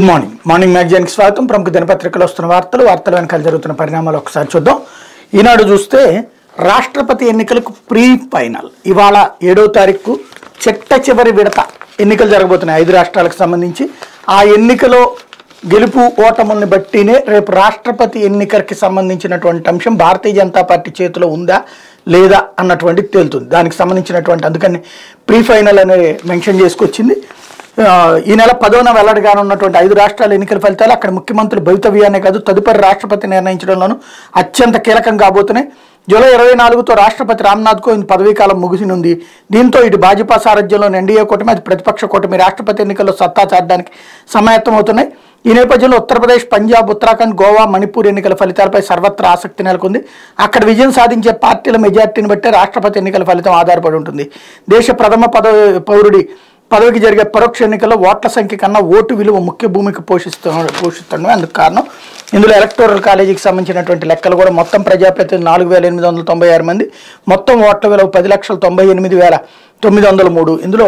good morning morning మ్యాగజైన్కి స్వాగతం ప్రముఖ దినపత్రికలో వస్తున్న వార్తలు వార్తల వెనకాల జరుగుతున్న పరిణామాలు ఒకసారి చూద్దాం ఈనాడు చూస్తే రాష్ట్రపతి ఎన్నికలకు ప్రీ ఫైనల్ ఇవాళ ఏడో తారీఖు చెట్ట చివరి విడత ఎన్నికలు జరగబోతున్నాయి ఐదు రాష్ట్రాలకు సంబంధించి ఆ ఎన్నికలో గెలుపు ఓటముల్ని బట్టినే రేపు రాష్ట్రపతి ఎన్నికలకి సంబంధించినటువంటి అంశం భారతీయ జనతా పార్టీ చేతిలో ఉందా లేదా అన్నటువంటిది తేలుతుంది దానికి సంబంధించినటువంటి అందుకని ప్రీ ఫైనల్ అనే మెన్షన్ చేసుకొచ్చింది ఆ, ఈ నెల పదోన వెల్లడిగానున్నటువంటి ఐదు రాష్ట్రాల ఎన్నికల ఫలితాలు అక్కడ ముఖ్యమంత్రులు భవితవ్యానే కాదు తదుపరి రాష్ట్రపతి నిర్ణయించడంలోనూ అత్యంత కీలకం కాబోతున్నాయి జూలై ఇరవై నాలుగుతో రాష్ట్రపతి రామ్నాథ్ కోవింద్ పదవీ కాలం ముగిసినుంది దీంతో ఇటు భాజపా సారథ్యంలోని ఎన్డీఏ కూటమి అది ప్రతిపక్ష కూటమి రాష్ట్రపతి ఎన్నికల్లో సత్తా చాటడానికి సమాయత్తమవుతున్నాయి ఈ నేపథ్యంలో ఉత్తరప్రదేశ్ పంజాబ్ ఉత్తరాఖండ్ గోవా మణిపూర్ ఎన్నికల ఫలితాలపై సర్వత్రా ఆసక్తి నెలకొంది అక్కడ విజయం సాధించే పార్టీల మెజార్టీని బట్టే రాష్ట్రపతి ఎన్నికల ఫలితం ఆధారపడి ఉంటుంది దేశ ప్రథమ పదవి పౌరుడి పదవికి జరిగే పరోక్ష ఎన్నికల్లో ఓట్ల సంఖ్య కన్నా ఓటు విలువ ముఖ్య భూమిక పోషిస్తు పోషిస్తుండమే అందుకు కారణం ఇందులో ఎలక్టోరల్ కాలేజీకి సంబంధించినటువంటి లెక్కలు కూడా మొత్తం ప్రజాప్రతినిధులు నాలుగు వేల ఎనిమిది వందల తొంభై ఆరు మంది మొత్తం ఓట్ల విలువ పది లక్షల తొంభై ఎనిమిది వేల తొమ్మిది వందల మూడు ఇందులో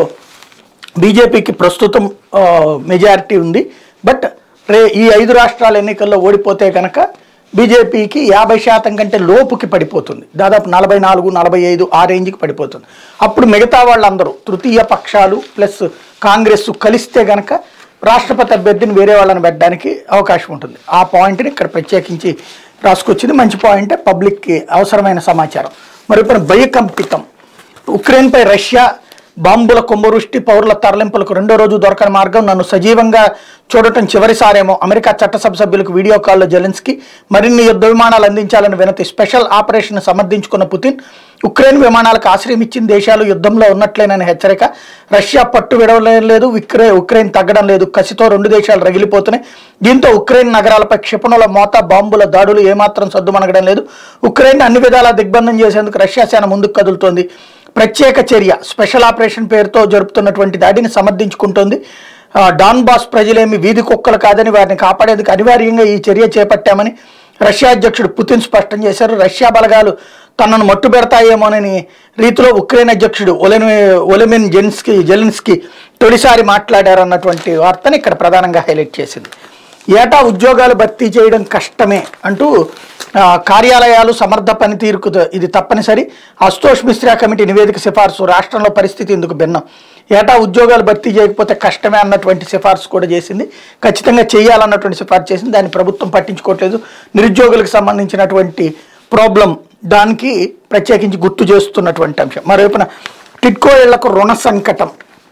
బీజేపీకి ప్రస్తుతం ఆ, మెజారిటీ ఉంది బట్ రే ఈ ఐదు రాష్ట్రాల ఎన్నికల్లో ఓడిపోతే కనుక బీజేపీకి యాభై శాతం కంటే లోపుకి పడిపోతుంది దాదాపు నలభై నాలుగు నలభై ఐదు ఆ రేంజ్కి పడిపోతుంది అప్పుడు మిగతా వాళ్ళందరూ తృతీయ పక్షాలు ప్లస్ కాంగ్రెస్ కలిస్తే కనుక రాష్ట్రపతి అభ్యర్థిని వేరే వాళ్ళని పెట్టడానికి అవకాశం ఉంటుంది ఆ పాయింట్ని ఇక్కడ ప్రత్యేకించి రాసుకొచ్చింది మంచి పాయింటే పబ్లిక్కి అవసరమైన సమాచారం మరి ఇప్పుడు భయకంపితం ఉక్రెయిన్పై రష్యా బాంబుల కుంభవృష్టి పౌరుల తరలింపులకు రెండో రోజు దొరకని మార్గం నన్ను సజీవంగా చూడటం చివరిసారేమో అమెరికా చట్టసభ సభ్యులకు వీడియో కాల్లో జెలెన్స్కీ మరిన్ని యుద్ధ విమానాలు అందించాలని వినతి స్పెషల్ ఆపరేషన్ సమర్థించుకున్న పుతిన్ ఉక్రెయిన్ విమానాలకు ఆశ్రయం ఇచ్చిన దేశాలు యుద్ధంలో ఉన్నట్లేనని హెచ్చరిక రష్యా పట్టు విడవలేదు లేదు ఉక్రె ఉక్రెయిన్ తగ్గడం లేదు కసితో రెండు దేశాలు రగిలిపోతున్నాయి దీంతో ఉక్రెయిన్ నగరాలపై క్షిపణుల మోత బాంబుల దాడులు ఏమాత్రం సద్దుమణగడం లేదు ఉక్రెయిన్ అన్ని విధాలా దిగ్బంధం చేసేందుకు రష్యా సేన ముందుకు కదులుతోంది ప్రత్యేక చర్య స్పెషల్ ఆపరేషన్ పేరుతో జరుపుతున్నటువంటి దాడిని సమర్థించుకుంటోంది ఆ, డాన్ బాస్ ప్రజలేమి వీధి కుక్కలు కాదని వారిని కాపాడేందుకు అనివార్యంగా ఈ చర్య చేపట్టామని రష్యా అధ్యక్షుడు పుతిన్ స్పష్టం చేశారు రష్యా బలగాలు తనను మట్టు పెడతాయేమోనని రీతిలో ఉక్రెయిన్ అధ్యక్షుడు ఒలెమి ఒలెమిన్ జెన్స్కి జెలెన్స్కి తొలిసారి మాట్లాడారన్నటువంటి వార్తని ఇక్కడ ప్రధానంగా హైలైట్ చేసింది ఏటా ఉద్యోగాలు భర్తీ చేయడం కష్టమే అంటూ ఆ, కార్యాలయాలు సమర్థ పనితీరుకు ద- ఇది తప్పనిసరి అస్తోష్ మిశ్రా కమిటీ నివేదిక సిఫార్సు రాష్ట్రంలో పరిస్థితి ఇందుకు భిన్నం ఏటా ఉద్యోగాలు భర్తీ చేయకపోతే కష్టమే అన్నటువంటి సిఫార్సు కూడా చేసింది ఖచ్చితంగా చేయాలన్నటువంటి సిఫార్సు చేసింది దాన్ని ప్రభుత్వం పట్టించుకోవట్లేదు నిరుద్యోగులకు సంబంధించినటువంటి ప్రాబ్లం దానికి ప్రత్యేకించి గుర్తు చేస్తున్నటువంటి అంశం మరోవైపున టిడ్కో ఇళ్లకు రుణ సంకటం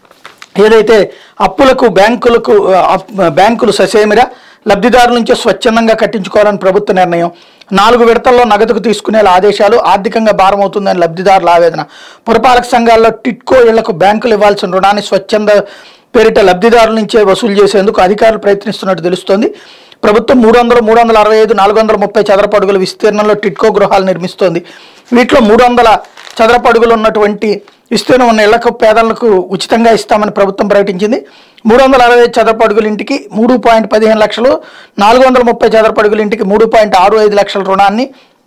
ఏదైతే అప్పులకు బ్యాంకులకు ఆ, అప్- బ్యాంకులు ససేమిరా లబ్ధిదారుల నుంచే స్వచ్ఛందంగా కట్టించుకోవాలని ప్రభుత్వ నిర్ణయం నాలుగు విడతల్లో నగదుకు తీసుకునేలా ఆదేశాలు ఆర్థికంగా భారం అవుతుందని లబ్ధిదారుల ఆవేదన పురపాలక సంఘాల్లో టిట్కో ఇళ్లకు బ్యాంకులు ఇవ్వాల్సిన రుణాన్ని స్వచ్ఛంద పేరిట లబ్ధిదారుల నుంచే వసూలు చేసేందుకు అధికారులు ప్రయత్నిస్తున్నట్టు తెలుస్తోంది ప్రభుత్వం మూడు వందలు మూడు వందల అరవై ఐదు నాలుగు వందల ముప్పై చదరపు అడుగుల విస్తీర్ణంలో టిట్కో గృహాలు నిర్మిస్తోంది వీటిలో మూడు వందల చదరపు అడుగులు ఉన్నటువంటి విస్తీర్ణం ఉన్న ఇళ్లకు పేదలకు ఉచితంగా ఇస్తామని ప్రభుత్వం ప్రకటించింది మూడు వందల అరవై ఐదు చదరపు అడుగుల ఇంటికి మూడు పాయింట్ పదిహేను లక్షలు నాలుగు వందల ముప్పై చదరపు అడుగుల ఇంటికి మూడు పాయింట్ ఆరు ఐదు లక్షల రుణాన్ని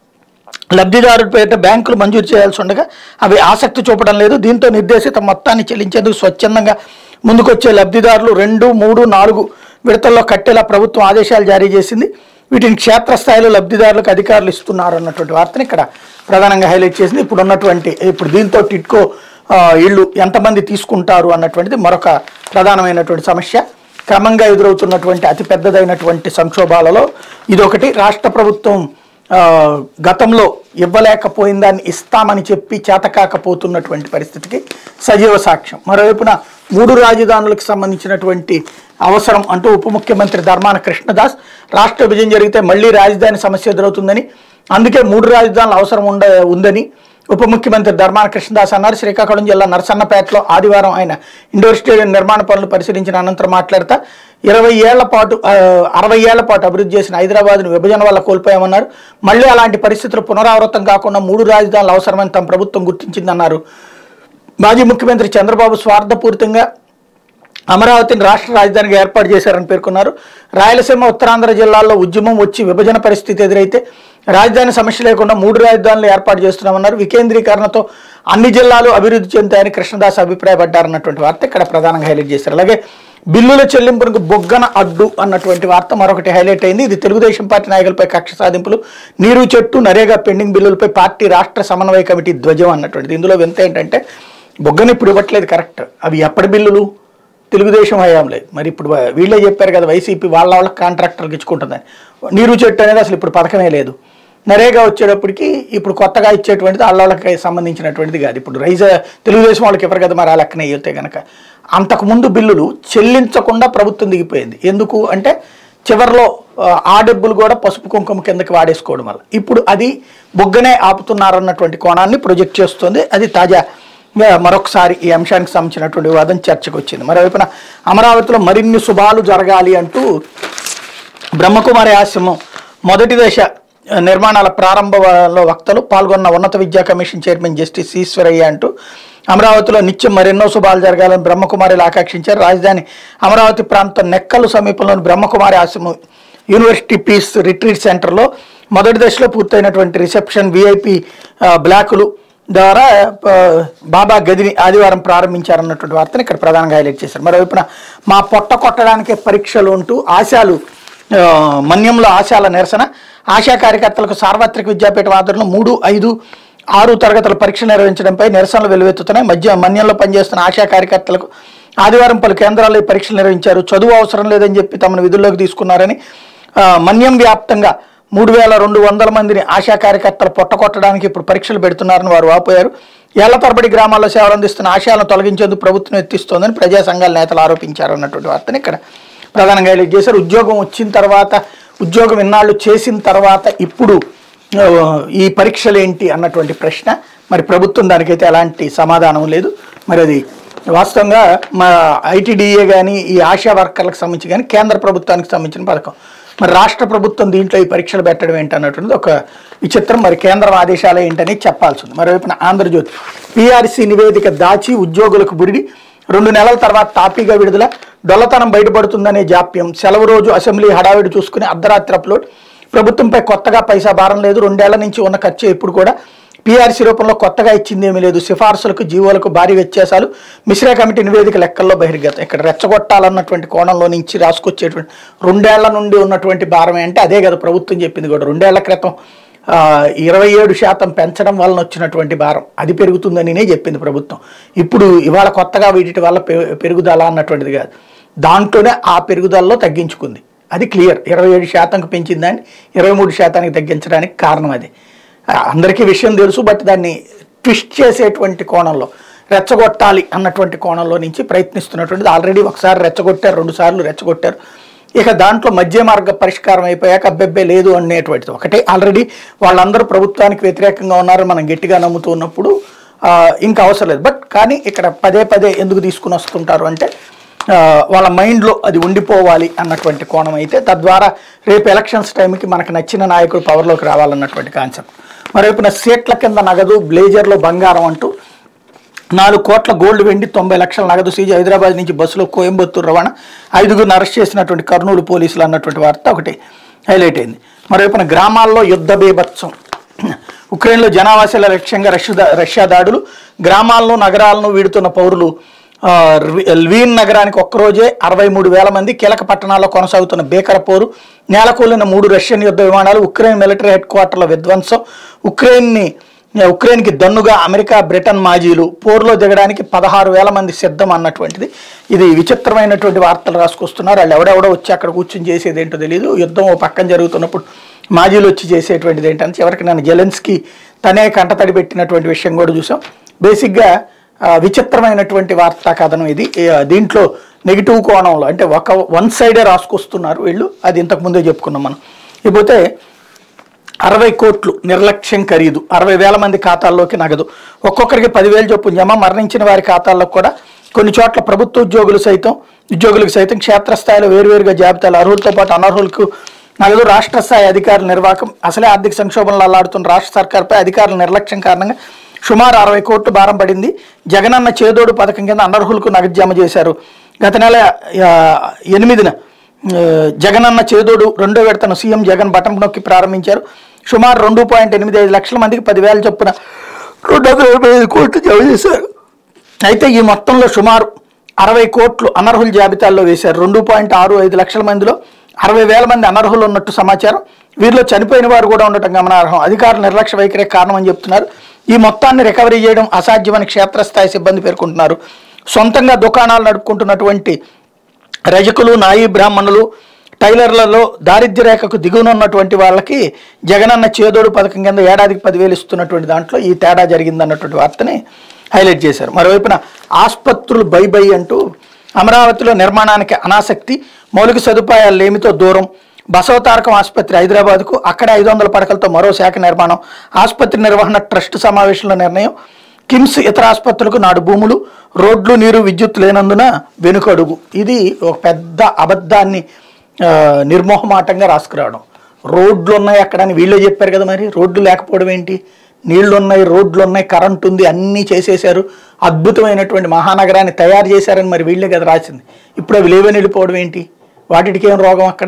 లబ్ధిదారుడి పేరిట బ్యాంకులు మంజూరు చేయాల్సి ఉండగా అవి ఆసక్తి చూపడం లేదు దీంతో నిర్దేశిత మొత్తాన్ని చెల్లించేందుకు స్వచ్ఛందంగా ముందుకొచ్చే లబ్ధిదారులు రెండు మూడు నాలుగు విడతల్లో కట్టేలా ప్రభుత్వం ఆదేశాలు జారీ చేసింది వీటిని క్షేత్రస్థాయిలో లబ్ధిదారులకు అధికారులు ఇస్తున్నారు అన్నటువంటి వార్తని ఇక్కడ ప్రధానంగా హైలైట్ చేసింది ఇప్పుడు ఉన్నటువంటి ఇప్పుడు దీంతో టిట్కో ఆ, ఇళ్ళు ఎంతమంది తీసుకుంటారు అన్నటువంటిది మరొక ప్రధానమైనటువంటి సమస్య క్రమంగా ఎదురవుతున్నటువంటి అతి పెద్దదైనటువంటి సంక్షోభాలలో ఇదొకటి రాష్ట్ర ప్రభుత్వం ఆ, గతంలో ఇవ్వలేకపోయిన దాన్ని ఇస్తామని చెప్పి చేతకాకపోతున్నటువంటి పరిస్థితికి సజీవ సాక్ష్యం మరోవైపున మూడు రాజధానులకు సంబంధించినటువంటి అవసరం అంటూ ఉప ముఖ్యమంత్రి ధర్మాన కృష్ణదాస్ రాష్ట్ర విభజన జరిగితే మళ్ళీ రాజధాని సమస్య ఎదురవుతుందని అందుకే మూడు రాజధానులు అవసరం ఉండ ఉందని ఉప ముఖ్యమంత్రి ధర్మాన కృష్ణదాస్ అన్నారు శ్రీకాకుళం జిల్లా నరసన్నపేటలో ఆదివారం ఆయన ఇండోర్ స్టేడియం నిర్మాణ పనులు పరిశీలించిన అనంతరం మాట్లాడుతా ఇరవై ఏళ్ల పాటు ఆ, అరవై ఏళ్ల పాటు అభివృద్ధి చేసిన హైదరాబాద్ను విభజన వల్ల కోల్పోయామన్నారు మళ్ళీ అలాంటి పరిస్థితులు పునరావృతం కాకుండా మూడు రాజధానులు అవసరమని తమ ప్రభుత్వం గుర్తించిందన్నారు మాజీ ముఖ్యమంత్రి చంద్రబాబు స్వార్థపూరితంగా అమరావతిని రాష్ట్ర రాజధానిగా ఏర్పాటు చేశారని పేర్కొన్నారు రాయలసీమ ఉత్తరాంధ్ర జిల్లాల్లో ఉద్యమం వచ్చి విభజన పరిస్థితి ఎదురైతే రాజధాని సమస్య లేకుండా మూడు రాజధానులు ఏర్పాటు చేస్తున్నామన్నారు వికేంద్రీకరణతో అన్ని జిల్లాలు అభివృద్ధి చెందుతాయని కృష్ణదాస్ అభిప్రాయపడ్డారన్నటువంటి వార్త ఇక్కడ ప్రధానంగా హైలైట్ చేశారు అలాగే బిల్లుల చెల్లింపునకు బొగ్గన అడ్డు అన్నటువంటి వార్త మరొకటి హైలైట్ అయింది ఇది తెలుగుదేశం పార్టీ నాయకులపై కక్ష సాధింపులు నీరు చెట్టు నరేగా పెండింగ్ బిల్లులపై పార్టీ రాష్ట్ర సమన్వయ కమిటీ ధ్వజం అన్నటువంటిది ఇందులో వింత ఏంటంటే బొగ్గన ఇప్పుడు ఇవ్వట్లేదు కరెక్ట్ అవి ఎప్పటి బిల్లులు తెలుగుదేశం హయాంలే మరి ఇప్పుడు వీళ్ళే చెప్పారు కదా వైసీపీ వాళ్ళ వాళ్ళ కాంట్రాక్టర్కి ఇచ్చుకుంటుందని నీరు చెట్టు అనేది అసలు ఇప్పుడు పథకమే లేదు నరేగా వచ్చేటప్పటికి ఇప్పుడు కొత్తగా ఇచ్చేటువంటిది వాళ్ళకి సంబంధించినటువంటిది కాదు ఇప్పుడు రైజ తెలుగుదేశం వాళ్ళకి ఎవరు కదా మరి ఆ లెక్కన వెళ్తే కనుక అంతకుముందు బిల్లులు చెల్లించకుండా ప్రభుత్వం దిగిపోయింది ఎందుకు అంటే చివరిలో ఆ, ఆ డబ్బులు కూడా పసుపు కుంకుమ కిందకి వాడేసుకోవడం వల్ల ఇప్పుడు అది బొగ్గనే ఆపుతున్నారన్నటువంటి కోణాన్ని ప్రొజెక్ట్ చేస్తుంది అది తాజా ఇంకా మరొకసారి ఈ అంశానికి సంబంధించినటువంటి వివాదం చర్చకు వచ్చింది మరోవైపున అమరావతిలో మరిన్ని శుభాలు జరగాలి అంటూ బ్రహ్మకుమారి ఆశ్రమం మొదటి దశ నిర్మాణాల ప్రారంభంలో వక్తలు పాల్గొన్న ఉన్నత విద్యా కమిషన్ చైర్మన్ జస్టిస్ ఈశ్వరయ్య అంటూ అమరావతిలో నిత్యం మరెన్నో శుభాలు జరగాలని బ్రహ్మకుమారిలు ఆకాంక్షించారు రాజధాని అమరావతి ప్రాంతం నెక్కలు సమీపంలోని బ్రహ్మకుమారి ఆశ్రమం యూనివర్సిటీ పీస్ రిట్రీట్ సెంటర్లో మొదటి దశలో పూర్తయినటువంటి రిసెప్షన్ విఐపి బ్లాకులు ద్వారా ఆ, బాబా గదిని ఆదివారం ప్రారంభించారన్నటువంటి వార్తను ఇక్కడ ప్రధానంగా హైలైట్ చేశారు మరోవైపున మా పొట్ట కొట్టడానికే పరీక్షలు ఉంటూ ఆశాలు ఆ, మన్యంలో ఆశాల నిరసన ఆశా కార్యకర్తలకు సార్వత్రిక విద్యాపీఠం ఆధ్వర్యంలో మూడు ఐదు ఆరు తరగతుల పరీక్షలు నిర్వహించడంపై నిరసనలు వెలువెత్తుతున్నాయి మధ్య మన్యంలో పనిచేస్తున్న ఆశా కార్యకర్తలకు ఆదివారం పలు కేంద్రాల్లో ఈ పరీక్షలు నిర్వహించారు చదువు అవసరం లేదని చెప్పి తమను విధుల్లోకి తీసుకున్నారని ఆ, మన్యం వ్యాప్తంగా మూడు వేల రెండు వందల మందిని ఆశా కార్యకర్తలు పొట్టకొట్టడానికి ఇప్పుడు పరీక్షలు పెడుతున్నారని వారు వాపోయారు ఏళ్ల తరబడి గ్రామాల్లో సేవలు అందిస్తున్న ఆశయాలను తొలగించేందుకు ప్రభుత్వం ఎత్తిస్తోందని ప్రజా సంఘాల నేతలు ఆరోపించారు అన్నటువంటి వార్తని ఇక్కడ ప్రధానంగా హైలైట్ చేశారు ఉద్యోగం వచ్చిన తర్వాత ఉద్యోగం ఇన్నాళ్ళు చేసిన తర్వాత ఇప్పుడు ఆ, ఈ పరీక్షలు ఏంటి అన్నటువంటి ప్రశ్న మరి ప్రభుత్వం దానికైతే ఎలాంటి సమాధానం లేదు మరి అది వాస్తవంగా మా ఐటీడీఏ కానీ ఈ ఆశా వర్కర్లకు సంబంధించి కానీ కేంద్ర ప్రభుత్వానికి సంబంధించిన పథకం మరి రాష్ట్ర ప్రభుత్వం దీంట్లో ఈ పరీక్షలు పెట్టడం ఏంటి అన్నటువంటిది ఒక విచిత్రం మరి కేంద్రం ఆదేశాలు ఏంటని చెప్పాల్సి ఉంది మరోవైపున ఆంధ్రజ్యోతి పీఆర్సీ నివేదిక దాచి ఉద్యోగులకు బురిడి రెండు నెలల తర్వాత తాపీగా విడుదల డొల్లతనం బయటపడుతుందనే జాప్యం సెలవు రోజు అసెంబ్లీ హడావిడి చూసుకుని అర్ధరాత్రి అప్లోడ్ ప్రభుత్వంపై కొత్తగా పైసా భారం లేదు రెండేళ్ల నుంచి ఉన్న ఖర్చు ఇప్పుడు కూడా పీఆర్సీ రూపంలో కొత్తగా ఇచ్చింది ఏమీ లేదు సిఫార్సులకు జీవోలకు భారీ వ్యత్యాసాలు మిశ్రా కమిటీ నివేదిక లెక్కల్లో బహిర్గతం ఇక్కడ రెచ్చగొట్టాలన్నటువంటి కోణంలో నుంచి రాసుకొచ్చేటువంటి రెండేళ్ల నుండి ఉన్నటువంటి భారమే అంటే అదే కదా ప్రభుత్వం చెప్పింది కూడా రెండేళ్ల క్రితం ఆ, ఇరవై ఏడు శాతం పెంచడం వలన వచ్చినటువంటి భారం అది పెరుగుతుందనినే చెప్పింది ప్రభుత్వం ఇప్పుడు ఇవాళ కొత్తగా వీటి వల్ల పె- పెరుగుదల అన్నటువంటిది కాదు దాంట్లోనే ఆ పెరుగుదలలో తగ్గించుకుంది అది క్లియర్ ఇరవై ఏడు శాతంకి పెంచిందని ఇరవై మూడు శాతానికి తగ్గించడానికి కారణం అది ఆ, అందరికీ విషయం తెలుసు బట్ దాన్ని ట్విస్ట్ చేసేటువంటి కోణంలో రెచ్చగొట్టాలి అన్నటువంటి కోణంలో నుంచి ప్రయత్నిస్తున్నటువంటిది ఆల్రెడీ ఒకసారి రెచ్చగొట్టారు రెండు సార్లు రెచ్చగొట్టారు ఇక దాంట్లో మధ్య మార్గ పరిష్కారం అయిపోయాక అబ్బెబ్బే లేదు అనేటువంటిది ఒకటే ఆల్రెడీ వాళ్ళందరూ ప్రభుత్వానికి వ్యతిరేకంగా ఉన్నారు మనం గట్టిగా నమ్ముతూ ఉన్నప్పుడు ఆ, ఇంకా అవసరం లేదు బట్ కానీ ఇక్కడ పదే పదే ఎందుకు తీసుకుని వస్తుంటారు అంటే ఆ, వాళ్ళ మైండ్లో అది ఉండిపోవాలి అన్నటువంటి కోణం అయితే తద్వారా రేపు ఎలక్షన్స్ టైంకి మనకు నచ్చిన నాయకుడు పవర్లోకి రావాలన్నటువంటి కాన్సెప్ట్ మరోవైపున సీట్ల కింద నగదు బ్లేజర్లో బంగారం అంటూ నాలుగు కోట్ల గోల్డ్ వెండి తొంభై లక్షల నగదు సీజీ హైదరాబాద్ నుంచి బస్సులో కోయంబత్తూరు రవాణా ఐదుగురిని అరెస్ట్ చేసినటువంటి కర్నూలు పోలీసులు అన్నటువంటి వార్త ఒకటి హైలైట్ అయింది మరోవైపున గ్రామాల్లో యుద్ధ బీభత్సం ఉక్రెయిన్లో జనావాసాల లక్ష్యంగా రష్యా రష్యా దాడులు గ్రామాలను నగరాలను వీడుతున్న పౌరులు ఆ, ల్వి- ల్వీన్ నగరానికి ఒక్కరోజే అరవై మూడు వేల మంది కీలక పట్టణాల్లో కొనసాగుతున్న భీకర పోరు నేలకూలిన మూడు రష్యన్ యుద్ధ విమానాలు ఉక్రెయిన్ మిలిటరీ హెడ్ క్వార్టర్ల విధ్వంసం ఉక్రెయిన్ని ఉక్రెయిన్కి దన్నుగా అమెరికా బ్రిటన్ మాజీలు పోరులో దిగడానికి పదహారు వేల మంది సిద్ధం అన్నటువంటిది ఇది విచిత్రమైనటువంటి వార్తలు రాసుకొస్తున్నారు వాళ్ళు ఎవడెవడో వచ్చి అక్కడ కూర్చొని చేసేది ఏంటో తెలియదు యుద్ధం ఓ పక్కన జరుగుతున్నప్పుడు మాజీలు వచ్చి చేసేటువంటిది ఏంటని చివరికి నన్ను జెలెన్స్కి తనే కంటతడి పెట్టినటువంటి విషయం కూడా చూసాం బేసిక్గా ఆ, విచిత్రమైనటువంటి వార్తా కథనం ఇది ఏ, దీంట్లో నెగిటివ్ కోణంలో అంటే ఒక వన్ సైడే రాసుకొస్తున్నారు వీళ్ళు అది ఇంతకు ముందే చెప్పుకున్నాం మనం ఇకపోతే అరవై కోట్లు నిర్లక్ష్యం ఖరీదు అరవై వేల మంది ఖాతాల్లోకి నగదు ఒక్కొక్కరికి పదివేలు చొప్పున జమ మరణించిన వారి ఖాతాల్లో కూడా కొన్ని చోట్ల ప్రభుత్వ ఉద్యోగులు సైతం ఉద్యోగులకు సైతం క్షేత్రస్థాయిలో వేరువేరుగా జాబితాలు అర్హులతో పాటు అనర్హులకు నగదు రాష్ట్ర స్థాయి అధికారుల నిర్వాహకం అసలే ఆర్థిక సంక్షోభంలో అల్లాడుతున్న రాష్ట్ర సర్కార్పై అధికారుల నిర్లక్ష్యం కారణంగా సుమారు అరవై కోట్లు భారం పడింది జగనన్న చేదోడు పథకం కింద అనర్హులకు నగదు జమ చేశారు గత నెల ఆ, ఎనిమిదిన ఆ, జగనన్న చేదోడు రెండో విడతను సీఎం జగన్ బటన్ నొక్కి ప్రారంభించారు సుమారు రెండు పాయింట్ ఎనిమిది ఐదు లక్షల మందికి పదివేల చొప్పున రెండు వందల ఎనభై ఐదు కోట్లు జమ చేశారు అయితే ఈ మొత్తంలో సుమారు అరవై కోట్లు అనర్హుల జాబితాల్లో వేశారు రెండు పాయింట్ ఆరు ఐదు లక్షల మందిలో అరవై వేల మంది అనర్హులు ఉన్నట్టు సమాచారం వీరిలో చనిపోయిన వారు కూడా ఉండటం గమనార్హం అధికారుల నిర్లక్ష్య వైఖరి కారణం అని చెప్తున్నారు ఈ మొత్తాన్ని రికవరీ చేయడం అసాధ్యమని క్షేత్రస్థాయి సిబ్బంది పేర్కొంటున్నారు సొంతంగా దుకాణాలు నడుపుకుంటున్నటువంటి రజకులు నాయి బ్రాహ్మణులు టైలర్లలో దారిద్ర్య రేఖకు దిగువన ఉన్నటువంటి వాళ్ళకి జగనన్న చేదోడు పథకం కింద ఏడాదికి పదివేలు ఇస్తున్నటువంటి దాంట్లో ఈ తేడా జరిగిందన్నటువంటి వార్తని హైలైట్ చేశారు మరోవైపున ఆసుపత్రులు బై బై అంటూ అమరావతిలో నిర్మాణానికి అనాసక్తి మౌలిక సదుపాయాలు లేమితో దూరం బసవతారకం ఆసుపత్రి హైదరాబాద్కు అక్కడ ఐదు వందల పడకలతో మరో శాఖ నిర్మాణం ఆసుపత్రి నిర్వహణ ట్రస్ట్ సమావేశంలో నిర్ణయం కిమ్స్ ఇతర ఆసుపత్రులకు నాడు భూములు రోడ్లు నీరు విద్యుత్ లేనందున వెనుకడుగు ఇది ఒక పెద్ద అబద్ధాన్ని ఆ, నిర్మోహమాటంగా రాసుకురావడం రోడ్లు ఉన్నాయి అక్కడ అని వీళ్ళే చెప్పారు కదా మరి రోడ్లు లేకపోవడం ఏంటి నీళ్లు ఉన్నాయి రోడ్లు ఉన్నాయి కరెంట్ ఉంది అన్నీ చేసేశారు అద్భుతమైనటువంటి మహానగరాన్ని తయారు చేశారని మరి వీళ్ళే కదా రాసింది ఇప్పుడు అవి లేవని వెళ్ళిపోవడం ఏంటి వాటికి ఏం రోగం అక్కడ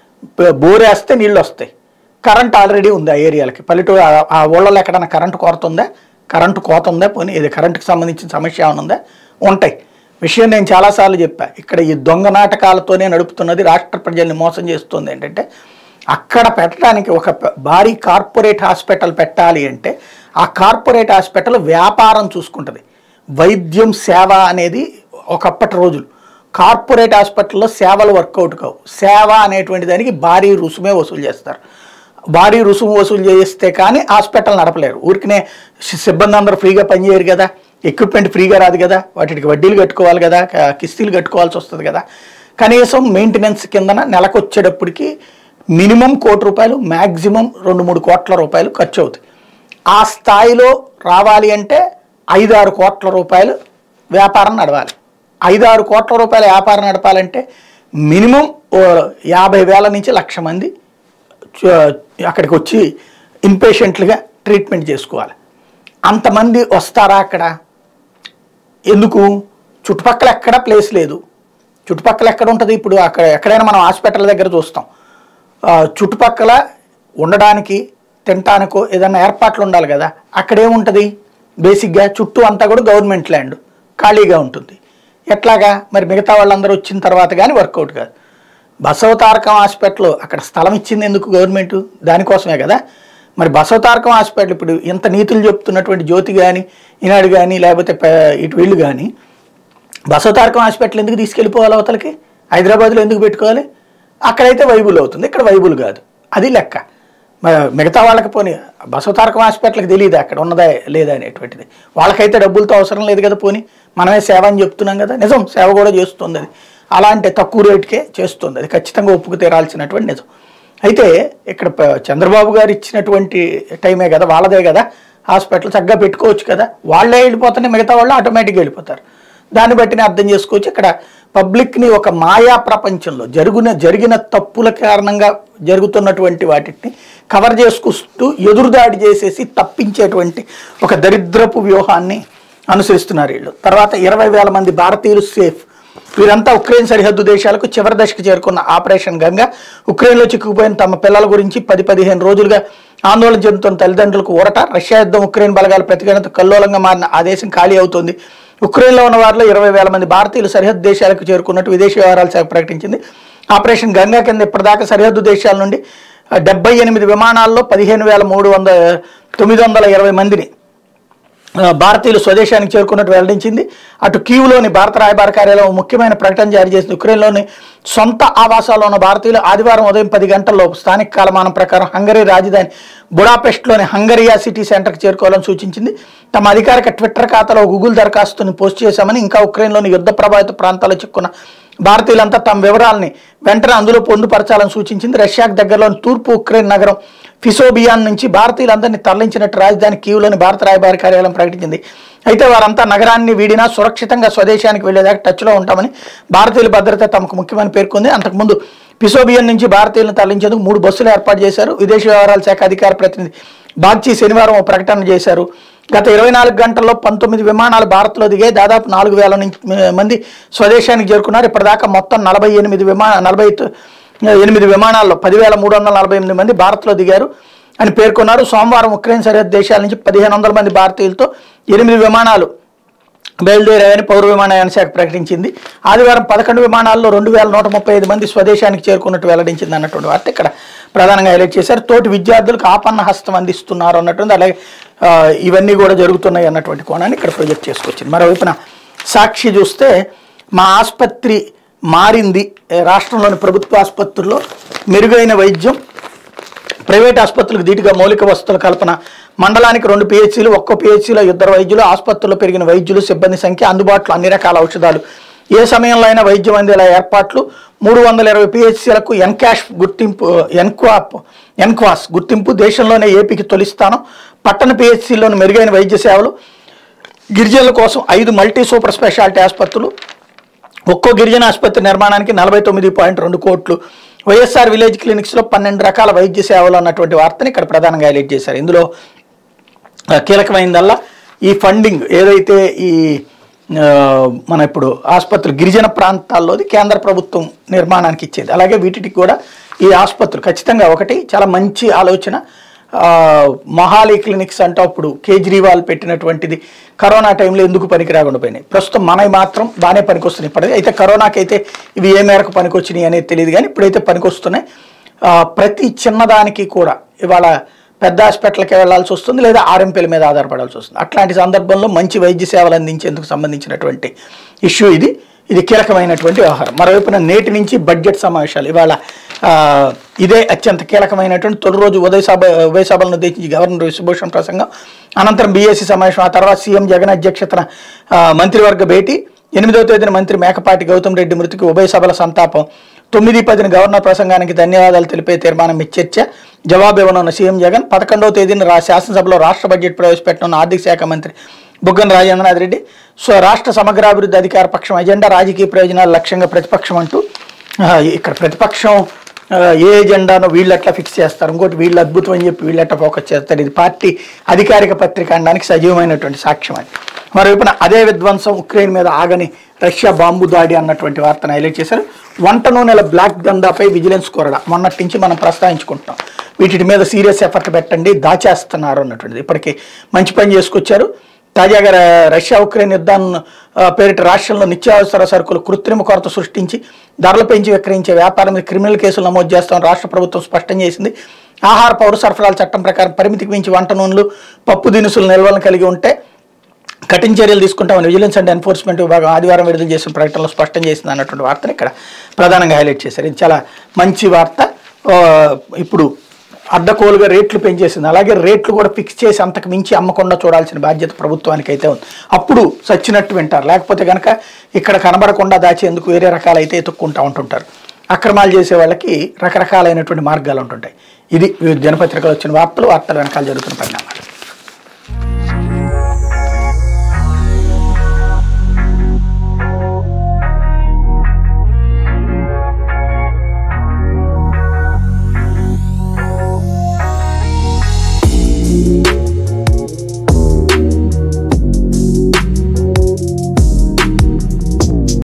బ- బోరేస్తే నీళ్ళు వస్తాయి కరెంట్ ఆల్రెడీ ఉంది ఆ ఏరియాలకి పల్లెటూరు ఆ- ఆ ఊళ్ళలో ఎక్కడైనా కరెంటు కొరత ఉందా కరెంటు కోత ఉందా పోనీ ఇది కరెంటుకి సంబంధించిన సమస్య ఏమైనా ఉందా ఉంటాయి విషయం నేను చాలాసార్లు చెప్పా ఇక్కడ ఈ దొంగ నాటకాలతోనే నడుపుతున్నది రాష్ట్ర ప్రజల్ని మోసం చేస్తుంది ఏంటంటే అక్కడ పెట్టడానికి ఒక ప- భారీ కార్పొరేట్ హాస్పిటల్ పెట్టాలి అంటే ఆ కార్పొరేట్ హాస్పిటల్ వ్యాపారం చూసుకుంటుంది వైద్యం సేవ అనేది ఒకప్పటి రోజులు కార్పొరేట్ హాస్పిటల్లో సేవలు వర్కౌట్ కావు సేవ అనేటువంటి దానికి భారీ రుసుమే వసూలు చేస్తారు భారీ రుసుము వసూలు చేస్తే కానీ హాస్పిటల్ నడపలేరు ఊరికనే సి- సిబ్బంది అందరూ ఫ్రీగా పనిచేయరు కదా ఎక్విప్మెంట్ ఫ్రీగా రాదు కదా వాటికి వడ్డీలు కట్టుకోవాలి కదా క- కిస్తీలు కట్టుకోవాల్సి వస్తుంది కదా కనీసం మెయింటెనెన్స్ కిందన నెలకు వచ్చేటప్పటికి మినిమం కోటి రూపాయలు మ్యాక్సిమం రెండు మూడు కోట్ల రూపాయలు ఖర్చు అవుతాయి ఆ స్థాయిలో రావాలి అంటే ఐదు ఆరు కోట్ల రూపాయలు వ్యాపారం నడవాలి ఐదు ఆరు కోట్ల రూపాయల వ్యాపారం నడపాలంటే మినిమం ఓ యాభై వేల నుంచి లక్ష మంది చ- అక్కడికి వచ్చి ఇంపేషెంట్లుగా ట్రీట్మెంట్ చేసుకోవాలి అంతమంది వస్తారా అక్కడ ఎందుకు చుట్టుపక్కల ఎక్కడ ప్లేస్ లేదు చుట్టుపక్కల ఎక్కడ ఉంటుంది ఇప్పుడు అక్కడ ఎక్కడైనా మనం హాస్పిటల్ దగ్గర చూస్తాం ఆ, చుట్టుపక్కల ఉండడానికి తినటానికో ఏదైనా ఏర్పాట్లు ఉండాలి కదా అక్కడేముంటుంది బేసిక్గా చుట్టూ అంతా కూడా గవర్నమెంట్ ల్యాండ్ ఖాళీగా ఉంటుంది ఎట్లాగా మరి మిగతా వాళ్ళందరూ వచ్చిన తర్వాత కానీ వర్కౌట్ కాదు బసవతారకం హాస్పిటల్ అక్కడ స్థలం ఇచ్చింది ఎందుకు గవర్నమెంట్ దానికోసమే కదా మరి బసవతారకం హాస్పిటల్ ఇప్పుడు ఇంత నీతులు చెప్తున్నటువంటి జ్యోతి కానీ ఈనాడు కానీ లేకపోతే ప- ఇటు వీళ్ళు కానీ బసవతారకం హాస్పిటల్ ఎందుకు తీసుకెళ్ళిపోవాలి అవతలకి హైదరాబాద్లో ఎందుకు పెట్టుకోవాలి అక్కడైతే వైబుల్ అవుతుంది ఇక్కడ వైబుల్ కాదు అది లెక్క మ- మిగతా వాళ్ళకి పోనీ బసవతారకం హాస్పిటల్కి తెలియదు అక్కడ ఉన్నదా లేదా అనేటువంటిది వాళ్ళకైతే డబ్బులతో అవసరం లేదు కదా పోనీ మనమే సేవ అని చెప్తున్నాం కదా నిజం సేవ కూడా చేస్తుంది అది అలాంటి తక్కువ రేటుకే చేస్తుంది అది ఖచ్చితంగా ఒప్పుకు తీరాల్సినటువంటి నిజం అయితే ఇక్కడ ప- చంద్రబాబు గారు ఇచ్చినటువంటి టైమే కదా వాళ్ళదే కదా హాస్పిటల్ చక్కగా పెట్టుకోవచ్చు కదా వాళ్ళే వెళ్ళిపోతేనే మిగతా వాళ్ళు ఆటోమేటిక్గా వెళ్ళిపోతారు దాన్ని బట్టినే అర్థం చేసుకోవచ్చు ఇక్కడ పబ్లిక్ని ఒక మాయా ప్రపంచంలో జరుగున జరిగిన తప్పుల కారణంగా జరుగుతున్నటువంటి వాటిని కవర్ చేసుకుంటూ ఎదురుదాడి చేసేసి తప్పించేటువంటి ఒక దరిద్రపు వ్యూహాన్ని అనుసరిస్తున్నారు వీళ్ళు తర్వాత ఇరవై వేల మంది భారతీయులు సేఫ్ వీరంతా ఉక్రెయిన్ సరిహద్దు దేశాలకు చివరి దశకు చేరుకున్న ఆపరేషన్ గంగా ఉక్రెయిన్లో చిక్కుకుపోయిన తమ పిల్లల గురించి పది పదిహేను రోజులుగా ఆందోళన చెందుతున్న తల్లిదండ్రులకు ఊరట రష్యా యుద్ధం ఉక్రెయిన్ బలగాల ప్రతిఘటనతో కల్లోలంగా మారిన ఆ దేశం ఖాళీ అవుతుంది ఉక్రెయిన్లో ఉన్న వారిలో ఇరవై వేల మంది భారతీయులు సరిహద్దు దేశాలకు చేరుకున్నట్టు విదేశీ వ్యవహారాల శాఖ ప్రకటించింది ఆపరేషన్ గంగా కింద ఇప్పటిదాకా సరిహద్దు దేశాల నుండి డెబ్బై ఎనిమిది విమానాల్లో పదిహేను వేల మూడు వందల తొమ్మిది వందల ఇరవై మందిని ఆ, భారతీయులు స్వదేశానికి చేరుకున్నట్టు వెల్లడించింది అటు కీవ్లోని భారత రాయబార కార్యాలయం ముఖ్యమైన ప్రకటన జారీ చేసింది ఉక్రెయిన్లోని సొంత ఆవాసాల్లో ఉన్న భారతీయులు ఆదివారం ఉదయం పది గంటల్లో స్థానిక కాలమానం ప్రకారం హంగరీ రాజధాని బుడాపెస్ట్లోని హంగరియా సిటీ సెంటర్కి చేరుకోవాలని సూచించింది తమ అధికారిక ట్విట్టర్ ఖాతాలో గూగుల్ దరఖాస్తుని పోస్ట్ చేశామని ఇంకా ఉక్రెయిన్లోని యుద్ధ ప్రభావిత ప్రాంతాల్లో చిక్కున్న భారతీయులంతా తమ వివరాలని వెంటనే అందులో పొందుపరచాలని సూచించింది రష్యాకు దగ్గరలోని తూర్పు ఉక్రెయిన్ నగరం ఫిసోబియాన్ నుంచి భారతీయులందరినీ తరలించినట్టు రాజధాని కీవ్లోని భారత రాయబార కార్యాలయం ప్రకటించింది అయితే వారంతా నగరాన్ని వీడినా సురక్షితంగా స్వదేశానికి వెళ్లేదాకా టచ్లో ఉంటామని భారతీయుల భద్రత తమకు ముఖ్యమని పేర్కొంది అంతకుముందు పిసోబియన్ నుంచి భారతీయులను తరలించేందుకు మూడు బస్సులు ఏర్పాటు చేశారు విదేశీ వ్యవహారాల శాఖ అధికార ప్రతినిధి బాగ్చి శనివారం ఓ ప్రకటన చేశారు గత ఇరవై నాలుగు గంటల్లో పంతొమ్మిది విమానాలు భారత్లో దిగాయి దాదాపు నాలుగు వేల నుంచి మంది స్వదేశానికి చేరుకున్నారు ఇప్పటిదాకా మొత్తం నలభై ఎనిమిది విమాన నలభై తొ- ఎనిమిది విమానాల్లో పదివేల మూడు వందల నలభై ఎనిమిది మంది భారత్లో దిగారు అని పేర్కొన్నారు సోమవారం ఉక్రెయిన్ సరిహద్దు దేశాల నుంచి పదిహేను వందల మంది భారతీయులతో ఎనిమిది విమానాలు బయలుదేరాయని పౌర విమానయాన శాఖ ప్రకటించింది ఆదివారం పదకొండు విమానాల్లో రెండు వేల నూట ముప్పై ఐదు మంది స్వదేశానికి చేరుకున్నట్టు వెల్లడించింది అన్నటువంటి వార్త ఇక్కడ ప్రధానంగా హైలైట్ చేశారు తోటి విద్యార్థులకు ఆపన్న హస్తం అందిస్తున్నారు అన్నటువంటి అలాగే ఆ, ఇవన్నీ కూడా జరుగుతున్నాయి అన్నటువంటి కోణాన్ని ఇక్కడ ప్రొజెక్ట్ చేసుకొచ్చింది మరోవైపున సాక్షి చూస్తే మా ఆసుపత్రి మారింది ఏ, రాష్ట్రంలోని ప్రభుత్వ ఆసుపత్రుల్లో మెరుగైన వైద్యం ప్రైవేట్ ఆసుపత్రులకు ధీటుగా మౌలిక వసతుల కల్పన మండలానికి రెండు పిహెచ్సీలు ఒక్కో పిహెచ్సీలో ఇద్దరు వైద్యులు ఆసుపత్రుల్లో పెరిగిన వైద్యులు సిబ్బంది సంఖ్య అందుబాటులో అన్ని రకాల ఔషధాలు ఏ సమయంలో అయినా వైద్యం అందేలా ఏర్పాట్లు మూడు వందల ఇరవై పిహెచ్సీలకు ఎన్కాష్ గుర్తింపు ఎన్క్వాప్ ఎన్క్వాస్ గుర్తింపు దేశంలోనే ఏపీకి తొలి స్థానం పట్టణ పిహెచ్సీలోని మెరుగైన వైద్య సేవలు గిరిజనుల కోసం ఐదు మల్టీ సూపర్ స్పెషాలిటీ ఆసుపత్రులు ఒక్కో గిరిజన ఆసుపత్రి నిర్మాణానికి నలభై తొమ్మిది పాయింట్ రెండు కోట్లు వైఎస్ఆర్ విలేజ్ క్లినిక్స్లో పన్నెండు రకాల వైద్య సేవలు అన్నటువంటి వార్తని ఇక్కడ ప్రధానంగా హైలైట్ చేశారు ఇందులో ఆ, కీలకమైనదల్లా ఈ ఫండింగ్ ఏదైతే ఈ ఆ, మన ఇప్పుడు ఆసుపత్రులు గిరిజన ప్రాంతాల్లోది కేంద్ర ప్రభుత్వం నిర్మాణానికి ఇచ్చేది అలాగే వీటికి కూడా ఈ ఆసుపత్రులు ఖచ్చితంగా ఒకటి చాలా మంచి ఆలోచన ఆ, మొహాలి క్లినిక్స్ అంటే అప్పుడు కేజ్రీవాల్ పెట్టినటువంటిది కరోనా టైంలో ఎందుకు పనికి రాకుండా పోయినాయి ప్రస్తుతం మనవి మాత్రం బాగానే పనికొస్తున్నాయి ఇప్పటికీ అయితే కరోనాకి అయితే ఇవి ఏ మేరకు పనికొచ్చినాయి అనేది తెలియదు కానీ ఇప్పుడైతే పనికొస్తున్నాయి ఆ, ప్రతి చిన్నదానికి కూడా ఇవాళ పెద్ద హాస్పిటల్కి వెళ్ళాల్సి వస్తుంది లేదా ఆర్ఎంపీల మీద ఆధారపడాల్సి వస్తుంది అట్లాంటి సందర్భంలో మంచి వైద్య సేవలు అందించేందుకు సంబంధించినటువంటి ఇష్యూ ఇది ఇది కీలకమైనటువంటి వ్యవహారం మరోవైపున నేటి నుంచి బడ్జెట్ సమావేశాలు ఇవాళ ఆ, ఇదే అత్యంత కీలకమైనటువంటి తొలి రోజు ఉదయ సభ ఉభయ సభలను ఉద్దేశించి గవర్నర్ విశ్వభూషణ్ ప్రసంగం అనంతరం బీఎస్సీ సమావేశం ఆ తర్వాత సీఎం జగన్ అధ్యక్షతన ఆ, మంత్రివర్గ భేటీ ఎనిమిదవ తేదీన మంత్రి మేకపాటి గౌతమ్ రెడ్డి మృతికి ఉభయ సభల సంతాపం తొమ్మిది పదిన గవర్నర్ ప్రసంగానికి ధన్యవాదాలు తెలిపే తీర్మానం మీద చర్చ జవాబు ఇవ్వనున్న సీఎం జగన్ పదకొండవ తేదీన రా శాసనసభలో రాష్ట్ర బడ్జెట్ ప్రవేశపెట్టనున్న ఆర్థిక శాఖ మంత్రి బుగ్గన రాజేంద్రనాథ్ రెడ్డి సో రాష్ట్ర సమగ్రాభివృద్ధి అధికార పక్షం ఎజెండా రాజకీయ ప్రయోజనాలు లక్ష్యంగా ప్రతిపక్షం అంటూ ఆ, ఇక్కడ ప్రతిపక్షం ఆ, ఏ ఎజెండానో వీళ్ళు ఎట్లా ఫిక్స్ చేస్తారు ఇంకోటి వీళ్ళు అద్భుతం అని చెప్పి వీళ్ళు ఎట్లా ఫోకస్ చేస్తారు ఇది పార్టీ అధికారిక పత్రిక అనడానికి సజీవమైనటువంటి సాక్ష్యం అది మరోవైపున అదే విధ్వంసం ఉక్రెయిన్ మీద ఆగని రష్యా బాంబు దాడి అన్నటువంటి వార్తను హైలైట్ చేశారు వంట నూనెల బ్లాక్ దందాపై విజిలెన్స్ కోరడ మొన్నటి నుంచి మనం ప్రస్తావించుకుంటున్నాం వీటి మీద సీరియస్ ఎఫర్ట్ పెట్టండి దాచేస్తున్నారు అన్నటువంటిది ఇప్పటికీ మంచి పని చేసుకొచ్చారు తాజాగా ర- రష్యా ఉక్రెయిన్ యుద్ధం ఆ, పేరిట రాష్ట్రంలో నిత్యావసర సరుకులు కృత్రిమ కొరత సృష్టించి ధరలు పెంచి విక్రయించే వ్యాపారం మీద క్రిమినల్ కేసులు నమోదు చేస్తామని రాష్ట్ర ప్రభుత్వం స్పష్టం చేసింది ఆహార పౌర సరఫరాల చట్టం ప్రకారం పరిమితికి మించి వంట నూనెలు పప్పు దినుసులు నిల్వలను కలిగి ఉంటే కఠిన చర్యలు తీసుకుంటామని విజిలెన్స్ అండ్ ఎన్ఫోర్స్మెంట్ విభాగం ఆదివారం విడుదల చేసిన ప్రకటనలో స్పష్టం చేసింది అన్నటువంటి వార్తను ఇక్కడ ప్రధానంగా హైలైట్ చేశారు ఇది చాలా మంచి వార్త ఆ, ఇప్పుడు అడ్డకోలుగా రేట్లు పెంచేసింది అలాగే రేట్లు కూడా ఫిక్స్ చేసి అంతకు మించి అమ్మకుండా చూడాల్సిన బాధ్యత ప్రభుత్వానికి అయితే ఉంది అప్పుడు సచ్చినట్టు వింటారు లేకపోతే కనుక ఇక్కడ కనబడకుండా దాచేందుకు వేరే రకాలైతే ఎత్తుక్కుంటా ఉంటుంటారు అక్రమాలు చేసే వాళ్ళకి రకరకాలైనటువంటి మార్గాలు ఉంటుంటాయి ఇది వివిధ దినపత్రికలు వచ్చిన వార్తలు వార్తల వెనకాల జరుగుతున్న పరిణామాలు